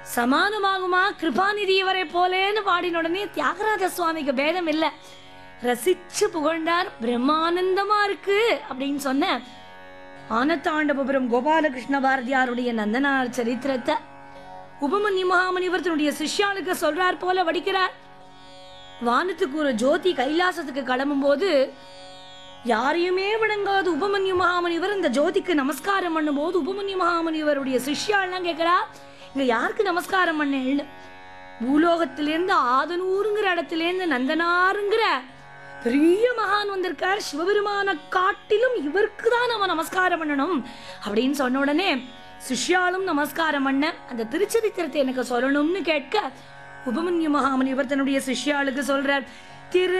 சமானமாகுமா கிருபாநிதி இவரை போலேன்னு பாடின உடனே தியாகராஜ சுவாமிக்கு பேதம் இல்லை ரசிச்சு புகழ்ந்தார் பிரம்மானந்தமா இருக்கு அப்படின்னு சொன்ன ஆனத்தாண்டபுரம் கோபாலகிருஷ்ண பாரதியாருடைய நந்தனார் சரித்திரத்தை உபமன்யு மகாமுனிவர் தன்னுடைய சிஷ்யாளுக்கு சொல்றார் போல வடிக்கிறார் வானத்துக்கு ஒரு ஜோதி கைலாசத்துக்கு கிளம்பும்போது யாரையுமே வணங்காத உபமன்யு மகாமுனிவர் இந்த ஜோதிக்கு நமஸ்காரம் பண்ணும்போது உபமன்யு மகாமுனிவருடைய சிஷ்யாலாம் கேட்கிறா இங்க யாருக்கு நமஸ்காரம் பண்ணேன்னு பூலோகத்திலேருந்து ஆதனூருங்கிற இடத்திலேருந்து நந்தனாருங்கிற பெரிய மகான் வந்திருக்கார் சிவபெருமான காட்டிலும் இவருக்கு தான் நம்ம நமஸ்காரம் பண்ணணும் அப்படின்னு சொன்ன உடனே சிஷ்யாலும் நமஸ்காரம் பண்ண அந்த திருச்சரித்திரத்தை எனக்கு சொல்லணும்னு கேட்க உபமன்யு மகாமுனிவர் தன்னுடைய சிஷ்யாளுக்கு சொல்றார் திரு